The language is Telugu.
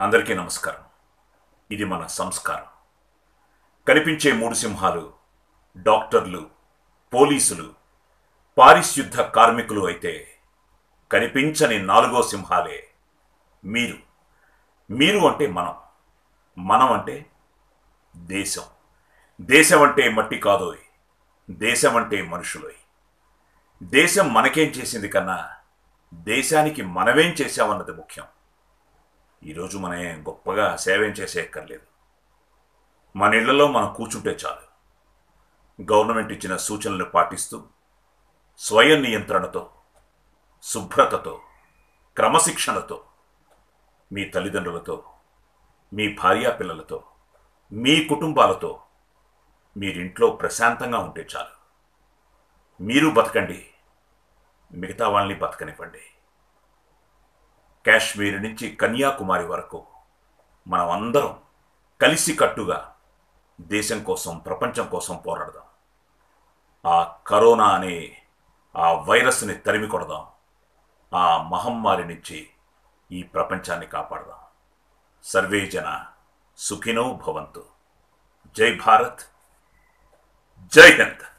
అందరికీ నమస్కారం ఇది మన సంస్కారం కనిపించే మూడు సింహాలు డాక్టర్లు పోలీసులు పారిశుద్ధ కార్మికులు అయితే కనిపించని నాలుగో సింహాలే మీరు మీరు అంటే మనం మనం అంటే దేశం దేశం అంటే మట్టి కాదోయ్ దేశం అంటే మనుషులోయ్ దేశం మనకేం చేసింది కన్నా దేశానికి మనమేం చేశామన్నది ముఖ్యం ఈరోజు మనం ఏం గొప్పగా సేవేం చేసే ఎక్కర్లేదు మన ఇళ్లలో మనం కూర్చుంటే చాలు గవర్నమెంట్ ఇచ్చిన సూచనలు పాటిస్తూ స్వయం నియంత్రణతో శుభ్రతతో క్రమశిక్షణతో మీ తల్లిదండ్రులతో మీ భార్యా పిల్లలతో మీ కుటుంబాలతో మీరింట్లో ప్రశాంతంగా ఉంటే చాలు మీరు బతకండి మిగతా వాళ్ళని బతకనివ్వండి కాశ్మీర్ నుంచి కన్యాకుమారి వరకు మనం అందరం కలిసి కట్టుగా దేశం కోసం ప్రపంచం కోసం పోరాడదాం ఆ కరోనా అనే ఆ వైరస్ని తరిమి కొడదాం ఆ మహమ్మారి నుంచి ఈ ప్రపంచాన్ని కాపాడదాం సర్వే జన సుఖినో భవంతు జై భారత్ జై హింద్